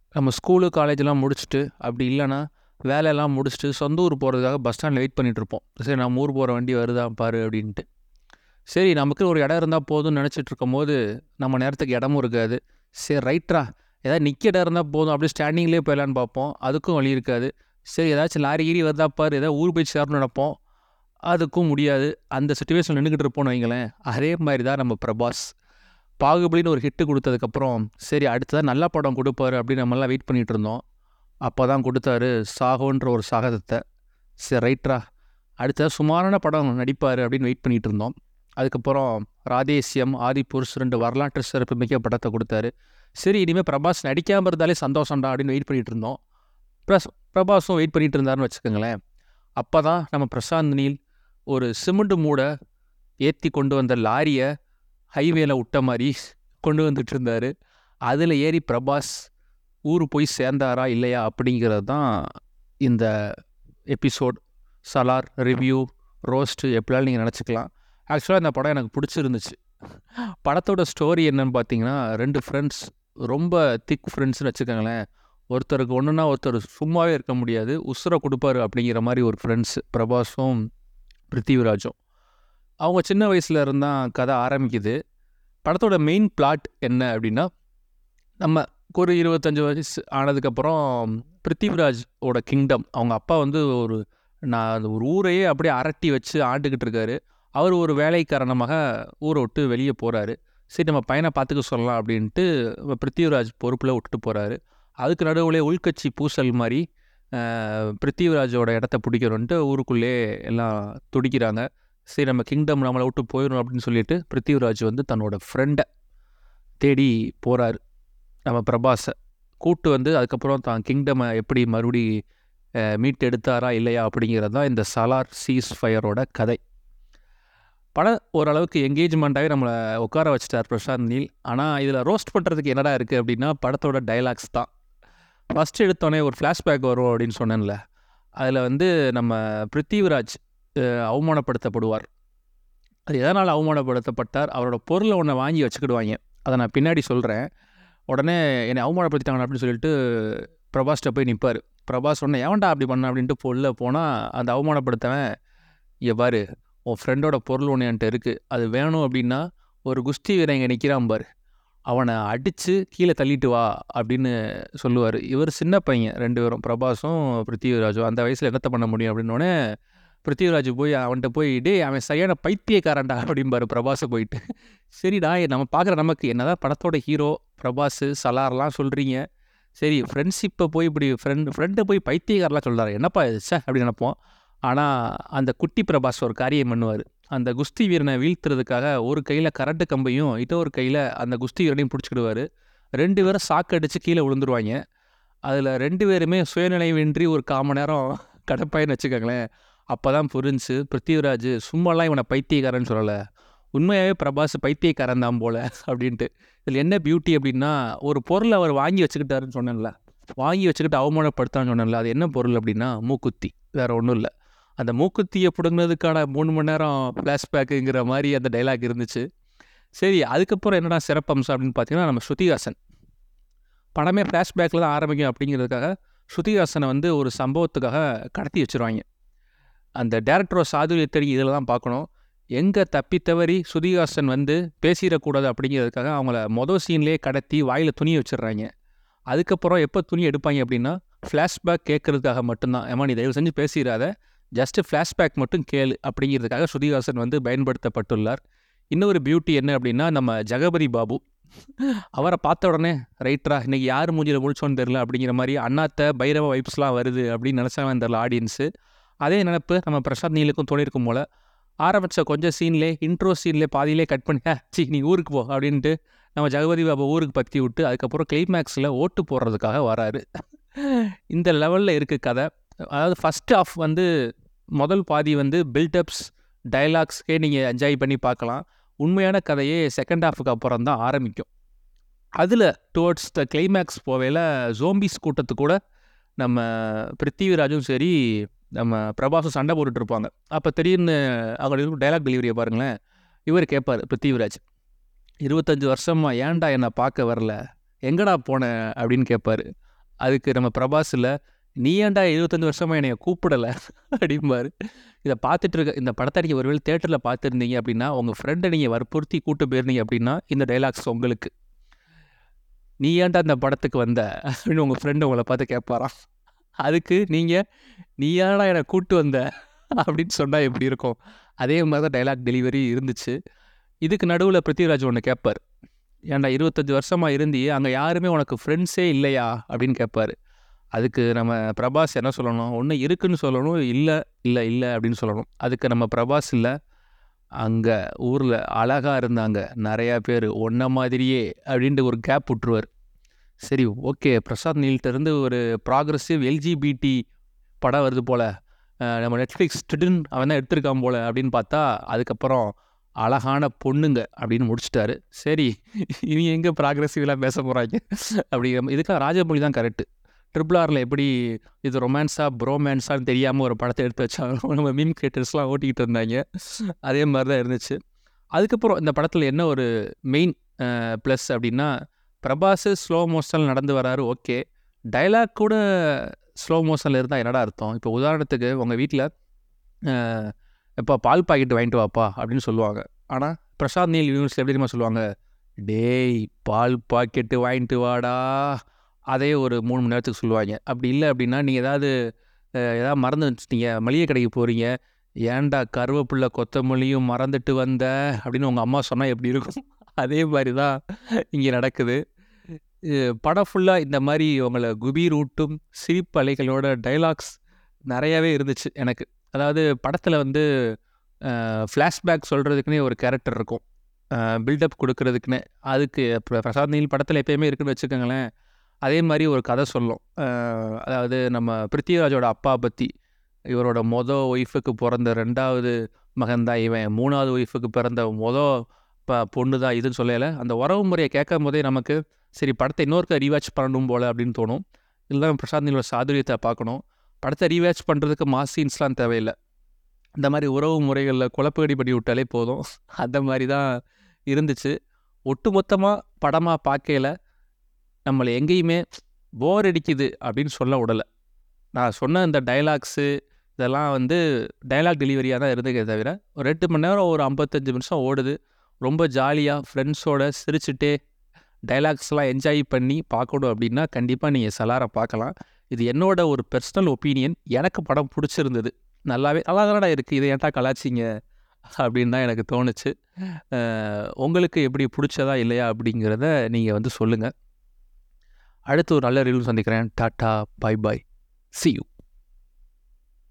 நம்ம ஸ்கூலு காலேஜெலாம் முடிச்சுட்டு அப்படி இல்லைன்னா வேலையெல்லாம் முடிச்சுட்டு சொந்த ஊர் போகிறதுக்காக பஸ் ஸ்டாண்டில் வெயிட் பண்ணிகிட்ருப்போம் சரி நம்ம ஊர் போகிற வண்டி வருதா பாரு அப்படின்ட்டு சரி நமக்கு ஒரு இடம் இருந்தால் போதும்னு நினச்சிட்டு இருக்கும்போது நம்ம நேரத்துக்கு இடமும் இருக்காது சரி ரைட்ரா ஏதாவது நிற்க இடம் இருந்தால் போதும் அப்படியே ஸ்டாண்டிங்லேயே போயிடலான்னு பார்ப்போம் அதுக்கும் வழி இருக்காது சரி ஏதாச்சும் லாரி கீரி வருதா பாரு ஏதாவது ஊர் போய் சேரணும்னு நினைப்போம் அதுக்கும் முடியாது அந்த சுச்சுவேஷன் நின்றுக்கிட்டு இருப்போம்னு வைங்களேன் அதே மாதிரி தான் நம்ம பிரபாஸ் பாகுபலின்னு ஒரு ஹிட்டு கொடுத்ததுக்கப்புறம் சரி அடுத்ததாக நல்ல படம் கொடுப்பாரு அப்படின்னு நம்மளாம் வெயிட் பண்ணிகிட்டு இருந்தோம் அப்போ தான் கொடுத்தாரு சாகோன்ற ஒரு சாகதத்தை சரி ரைட்ரா அடுத்ததாக சுமாரான படம் நடிப்பார் அப்படின்னு வெயிட் பண்ணிகிட்டு இருந்தோம் அதுக்கப்புறம் ராதேசியம் ஆதிபுருஷ் ரெண்டு வரலாற்று சிறப்பு மிக்க படத்தை கொடுத்தாரு சரி இனிமேல் பிரபாஸ் நடிக்காமல் இருந்தாலே சந்தோஷம்டா அப்படின்னு வெயிட் பண்ணிகிட்டு இருந்தோம் ப்ளஸ் பிரபாஸும் வெயிட் பண்ணிகிட்டு இருந்தாருன்னு வச்சுக்கோங்களேன் அப்போ தான் நம்ம பிரசாந்த் நீல் ஒரு சிமெண்ட் மூடை ஏற்றி கொண்டு வந்த லாரியை ஹைவேல விட்ட மாதிரி கொண்டு வந்துட்டு இருந்தார் அதில் ஏறி பிரபாஸ் ஊர் போய் சேர்ந்தாரா இல்லையா அப்படிங்கிறது தான் இந்த எபிசோட் சலார் ரிவ்யூ ரோஸ்ட்டு எப்படிலாம் நீங்கள் நினச்சிக்கலாம் ஆக்சுவலாக இந்த படம் எனக்கு பிடிச்சிருந்துச்சு படத்தோட ஸ்டோரி என்னன்னு பார்த்தீங்கன்னா ரெண்டு ஃப்ரெண்ட்ஸ் ரொம்ப திக் ஃப்ரெண்ட்ஸ்னு வச்சுக்கோங்களேன் ஒருத்தருக்கு ஒன்றுனா ஒருத்தர் சும்மாவே இருக்க முடியாது உசுரை கொடுப்பாரு அப்படிங்கிற மாதிரி ஒரு ஃப்ரெண்ட்ஸ் பிரபாஸும் பிருத்திவிராஜும் அவங்க சின்ன வயசில் இருந்தால் கதை ஆரம்பிக்குது படத்தோட மெயின் பிளாட் என்ன அப்படின்னா நம்ம ஒரு இருபத்தஞ்சி வயசு ஆனதுக்கப்புறம் பிருத்திவிராஜ் ஓட கிங்டம் அவங்க அப்பா வந்து ஒரு நான் அந்த ஒரு ஊரையே அப்படியே அரட்டி வச்சு ஆண்டுக்கிட்டு இருக்காரு அவர் ஒரு வேலை காரணமாக ஊரை விட்டு வெளியே போகிறாரு சரி நம்ம பையனை பார்த்துக்க சொல்லலாம் அப்படின்ட்டு நம்ம பிருத்திவிராஜ் பொறுப்பில் விட்டுட்டு போகிறாரு அதுக்கு நடுவில் உள்கட்சி பூசல் மாதிரி அஹ், பிருத்திவிராஜோட இடத்த பிடிக்கணுன்ட்டு ஊருக்குள்ளே எல்லாம் துடிக்கிறாங்க சரி நம்ம கிங்டம் நம்மளை விட்டு போயிடும் அப்படின்னு சொல்லிட்டு பிருத்திவிராஜ் வந்து தன்னோட ஃப்ரெண்டை தேடி போகிறாரு நம்ம பிரபாஸை கூட்டு வந்து அதுக்கப்புறம் தான் கிங்டமை எப்படி மறுபடி அஹ், மீட்டு எடுத்தாரா இல்லையா அப்படிங்கிறது தான் இந்த சலார் சீஸ் ஃபயரோட கதை படம் ஓரளவுக்கு என்கேஜ்மெண்ட்டாகவே நம்மளை உட்கார வச்சிட்டார் பிரசாந்த் நீல் ஆனால் இதில் ரோஸ்ட் பண்ணுறதுக்கு என்னடா இருக்குது அப்படின்னா படத்தோட டைலாக்ஸ் தான் ஃபஸ்ட்டு எடுத்தோடனே ஒரு ஃப்ளாஷ்பேக் வரும் அப்படின்னு சொன்னேன்ல அதில் வந்து நம்ம பிருத்திவிராஜ் அஹ், அவமானப்படுத்தப்படுவார் அது எதனால் அவமானப்படுத்தப்பட்டார் அவரோட பொருளை ஒன்றை வாங்கி வச்சுக்கிடுவாங்க அதை நான் பின்னாடி சொல்கிறேன் உடனே என்னை அவமானப்படுத்திட்டாங்க அப்படின்னு சொல்லிட்டு பிரபாஸ்கிட்ட போய் நிற்பார் பிரபாஸ் சொன்ன ஏன்டா அப்படி பண்ண அப்படின்ட்டு பொருளில் போனால் அந்த அவமானப்படுத்தவன் இங்கே பாரு உன் ஃப்ரெண்டோட பொருள் ஒன்று என்கிட்ட இருக்குது அது வேணும் அப்படின்னா ஒரு குஸ்தி வீரன் இங்கே நிற்கிறான் பாரு அவனை அடித்து கீழே தள்ளிட்டு வா அப்படின்னு சொல்லுவார் இவர் சின்ன பையன் ரெண்டு பேரும் பிரபாஸும் பிருத்திவிராஜும் அந்த வயசில் என்னத்தை பண்ண முடியும் அப்படின்னோடனே பிருத்திவிராஜ் போய் அவன்கிட்ட போய் டேய் அவன் சரியான பைத்தியக்காரன்டா அப்படிம்பாரு பிரபாஸை போயிட்டு சரிடா நம்ம பார்க்குற நமக்கு என்னதான் படத்தோட ஹீரோ பிரபாஸ் சலார்லாம் சொல்கிறீங்க சரி ஃப்ரெண்ட்ஷிப்பை போய் இப்படி ஃப்ரெண்ட் ஃப்ரெண்டை போய் பைத்தியக்காரலாம் சொல்கிறாரு என்னப்பா இது சே அப்படி நினைப்போம் ஆனால் அந்த குட்டி பிரபாஸ் ஒரு காரியம் பண்ணுவார் அந்த குஸ்தி வீரனை வீழ்த்துறதுக்காக ஒரு கையில் கரண்ட் கம்பையும் இன்னொரு கையில் அந்த குஸ்தி வீரனையும் பிடிச்சிக்கிடுவார் ரெண்டு பேரும் சாக்கடிச்சு கீழே விழுந்துருவாங்க அதில் ரெண்டு பேருமே சுயநினைவின்றி ஒரு காம நேரம் கடப்பாயின்னு வச்சுக்கோங்களேன் அப்போ தான் புரிஞ்சு பிருத்திவிராஜ் சும்மாலாம் இவனை பைத்தியக்காரன்னு சொல்லலை உண்மையாகவே பிரபாஸ் பைத்தியக்காரன் தான் போல அப்படின்ட்டு இதில் என்ன பியூட்டி அப்படின்னா ஒரு பொருளை அவர் வாங்கி வச்சுக்கிட்டாருன்னு சொன்னேன்ல வாங்கி வச்சுக்கிட்டு அவமானப்படுத்தான்னு சொன்னேன்ல அது என்ன பொருள் அப்படின்னா மூக்குத்தி வேறு ஒன்றும் இல்லை அந்த மூக்குத்தியை பிடுங்கினதுக்கான மூணு மணி நேரம் ஃப்ளாஷ்பேக்குங்கிற மாதிரி அந்த டைலாக் இருந்துச்சு சரி அதுக்கப்புறம் என்னடா சிறப்பம்சம் அப்படின்னு பார்த்தீங்கன்னா நம்ம ஸ்ருதிஹாசன் படமே ஃப்ளாஷ்பேக்கில் தான் ஆரம்பிக்கும் அப்படிங்கிறதுக்காக ஸ்ருதிஹாசனை வந்து ஒரு சம்பவத்துக்காக கடத்தி வச்சுருவாங்க அந்த டேரக்டரோட சாதுரியத்தை இதில் தான் பார்க்கணும் எங்கே தப்பி தவறி ஸ்ருதிஹாசன் வந்து பேசிடக்கூடாது அப்படிங்கிறதுக்காக அவங்கள மொதல் சீன்லேயே கடத்தி வாயில் துணி வச்சிடுறாங்க அதுக்கப்புறம் எப்போ துணி எடுப்பாங்க அப்படின்னா ஃப்ளாஷ்பேக் கேட்கறதுக்காக மட்டும்தான் ஏமா நீ தயவு செஞ்சு பேசிடாத ஜஸ்ட்டு ஃப்ளாஷ்பேக் மட்டும் கேளு அப்படிங்கிறதுக்காக ஸ்ருதிஹாசன் வந்து பயன்படுத்தப்பட்டுள்ளார் இன்னொரு பியூட்டி என்ன அப்படின்னா நம்ம ஜெகபதி பாபு அவரை பார்த்த உடனே ரைட்ரா இன்னைக்கு யார் மூஞ்சியில் முழிச்சோன்னு தெரில அப்படிங்கிற மாதிரி அண்ணாத்த பைரவ வைப்ஸ்லாம் வருது அப்படின்னு நினச்சாங்க தெரில ஆடியன்ஸு அதே நினப்பு நம்ம பிரசாத் நீலுக்கும் தோணிருக்கும் போல் ஆரம்பித்த கொஞ்சம் சீன்லே இன்ட்ரோ சீன்லே பாதியிலே கட் பண்ணி "ஆ, சீ நீ ஊருக்கு போ அப்படின்ட்டு நம்ம ஜெகபதி பாபு ஊருக்கு பற்றி விட்டு அதுக்கப்புறம் கிளைமேக்ஸில் ஓட்டு போடுறதுக்காக வராரு இந்த லெவலில் இருக்குது கதை அதாவது ஃபஸ்ட் ஆஃப் வந்து முதல் பாதி வந்து பில்டப்ஸ் டைலாக்ஸ்க்கே நீங்கள் என்ஜாய் பண்ணி பார்க்கலாம் உண்மையான கதையே செகண்ட் ஹாஃபுக்கு அப்புறம் தான் ஆரம்பிக்கும் அதில் டுவர்ட்ஸ் த கிளைமேக்ஸ் போவையில் ஜோம்பிஸ் கூட்டத்து கூட நம்ம பிருத்திவிராஜும் சரி நம்ம பிரபாஸும் சண்டை போட்டுட்டு இருப்பாங்க அப்போ திடீர்னு அவங்க டைலாக் டெலிவரியை பாருங்களேன் இவர் கேட்பார் பிருத்திவிராஜ் இருபத்தஞ்சு வருஷமா ஏன்டா என்னை பார்க்க வரல எங்கடா போன அப்படின்னு கேட்பாரு அதுக்கு நம்ம பிரபாஸ் இல்லை நீ ஏன்டா இருபத்தஞ்சி வருஷமாக என்னைய கூப்பிடலை அப்படிம்பாரு இதை பார்த்துட்டு இருக்க இந்த படத்தை நீங்கள் ஒருவேளை தேட்டரில் பார்த்துருந்தீங்க அப்படின்னா உங்கள் ஃப்ரெண்டை நீங்கள் வற்புறுத்தி கூட்டு போயிருந்தீங்க அப்படின்னா இந்த டைலாக்ஸ் உங்களுக்கு நீ ஏன்டா இந்த படத்துக்கு வந்த அப்படின்னு உங்கள் ஃப்ரெண்டு உங்களை பார்த்து கேட்பாராம் அதுக்கு நீங்கள் நீ ஏன்டா என்னை கூட்டு வந்த அப்படின்னு சொன்னால் எப்படி இருக்கும் அதே மாதிரி தான் டைலாக் டெலிவரி இருந்துச்சு இதுக்கு நடுவில் பிருத்திவிராஜ் ஒன்று கேட்பார் ஏன்டா இருபத்தஞ்சி வருஷமாக இருந்தி அங்கே யாருமே உனக்கு ஃப்ரெண்ட்ஸே இல்லையா அப்படின்னு கேட்பாரு அதுக்கு நம்ம பிரபாஸ் என்ன சொல்லணும் ஒன்று இருக்குன்னு சொல்லணும் இல்லை இல்லை இல்லை அப்படின்னு சொல்லணும் அதுக்கு நம்ம பிரபாஸ் இல்லை அங்கே ஊரில் அழகாக இருந்தாங்க நிறையா பேர் ஒன்றை மாதிரியே அப்படின்ட்டு ஒரு கேப் விட்டுருவார் சரி ஓகே பிரசாத் நீல்கிட்ட இருந்து ஒரு ப்ராக்ரஸிவ் எல்ஜிபிடி படம் வருது போல் அஹ் நம்ம நெட்ஃப்ளிக்ஸ் திடீர்னு அவன் தான் எடுத்திருக்கான் போல் அப்படின்னு பார்த்தா அதுக்கப்புறம் அழகான பொண்ணுங்க அப்படின்னு முடிச்சிட்டாரு சரி இனி எங்கே ப்ராக்ரஸிவ்லாம் பேச போகிறாங்க அப்படி இதுக்கெல்லாம் ராஜமொழி தான் கரெக்டு ட்ரிபிள் ஆரில் எப்படி இது ரொமான்ஸா ப்ரோமேன்ஸான்னு தெரியாமல் ஒரு படத்தை எடுத்து வச்சாலும் நம்ம மீம் கிரியேட்டர்ஸ்லாம் ஓட்டிக்கிட்டு இருந்தாங்க அதே மாதிரி தான் இருந்துச்சு அதுக்கப்புறம் இந்த படத்தில் என்ன ஒரு மெயின் ப்ளஸ் அப்படின்னா பிரபாஸ் ஸ்லோ மோஷனில் நடந்து வராரு ஓகே டைலாக் கூட ஸ்லோ மோஷனில் இருந்தால் என்னடா அர்த்தம் இப்போ உதாரணத்துக்கு உங்கள் வீட்டில் இப்போ பால் பாக்கெட் வாங்கிட்டு வாப்பா அப்படின்னு சொல்லுவாங்க ஆனால் பிரசாத் நீல் யூனிவர்சிட்டி எப்படி தெரியுமா சொல்லுவாங்க டேய் பால் பாக்கெட்டு வாங்கிட்டு வாடா அதே ஒரு மூணு மணி நேரத்துக்கு சொல்லுவாங்க அப்படி இல்லை அப்படின்னா நீங்கள் ஏதாவது அஹ், ஏதாவது மறந்து வச்சுட்டீங்க மளிகை கடைக்கு போகிறீங்க ஏன்டா கருவேப்பிள்ளை கொத்தமல்லியும் மறந்துட்டு வந்த அப்படின்னு உங்கள் அம்மா சொன்னால் எப்படி இருக்கும் அதே மாதிரி தான் இங்கே நடக்குது அஹ், படம் ஃபுல்லாக இந்த மாதிரி உங்களை குபீர் ஊட்டும் சிரிப்பு அலைகளோட டைலாக்ஸ் நிறையாவே இருந்துச்சு எனக்கு அதாவது படத்தில் வந்து ஃப்ளாஷ்பேக் சொல்கிறதுக்குனே ஒரு கேரக்டர் இருக்கும் பில்டப் கொடுக்கறதுக்குன்னு அதுக்கு பிர- பிரசாத் நீல் படத்தில் எப்பயுமே இருக்குன்னு வச்சுக்கோங்களேன் அதே மாதிரி ஒரு கதை சொல்லும் அஹ் அதாவது நம்ம பிருத்திவிராஜோட அப்பா பற்றி இவரோட மொதல் ஒய்ஃபுக்கு பிறந்த ரெண்டாவது மகன் தான் இவன் மூணாவது ஒய்ஃபுக்கு பிறந்த மொதல் ப பொண்ணு தான் இதுன்னு சொல்லல அந்த உறவு முறையை கேட்கும் போதே நமக்கு சரி படத்தை இன்னொருக்க ரீவாச் பண்ணணும் போல் அப்படின்னு தோணும் இல்லை பிரசாத் நீலோட சாதுரியத்தை பார்க்கணும் படத்தை ரீவாச் பண்ணுறதுக்கு மாஸ் சீன்ஸ்லாம் தேவையில்லை இந்த மாதிரி உறவு முறைகளில் குழப்படி பண்ணி விட்டாலே போதும் அந்த மாதிரி தான் இருந்துச்சு ஒட்டு மொத்தமாக படமாக பார்க்கையில் நம்மளை எங்கேயுமே போர் அடிக்குது அப்படின்னு சொல்ல விடலை நான் சொன்ன இந்த டைலாக்ஸு இதெல்லாம் வந்து டைலாக் டெலிவரியாக தான் இருந்ததே தவிர ஒரு ரெண்டு மணி நேரம் ஒரு ஐம்பத்தஞ்சு நிமிஷம் ஓடுது ரொம்ப ஜாலியாக ஃப்ரெண்ட்ஸோட சிரிச்சுட்டே டைலாக்ஸ்லாம் என்ஜாய் பண்ணி பார்க்கணும் அப்படின்னா கண்டிப்பாக நீங்கள் சலாரை பார்க்கலாம் இது என்னோட ஒரு பர்சனல் ஒப்பீனியன் எனக்கு படம் பிடிச்சிருந்தது நல்லாவே நல்லா தானடா இருக்குது இதை ஏன்டா கலாச்சிங்க அப்படின்னு தான் எனக்கு தோணுச்சு அஹ் உங்களுக்கு எப்படி பிடிச்சதா இல்லையா அப்படிங்கிறத நீங்கள் வந்து சொல்லுங்கள் அடுத்து ஒரு நல்ல ரிவ்யூ சந்திக்கிறேன் tata bye bye see you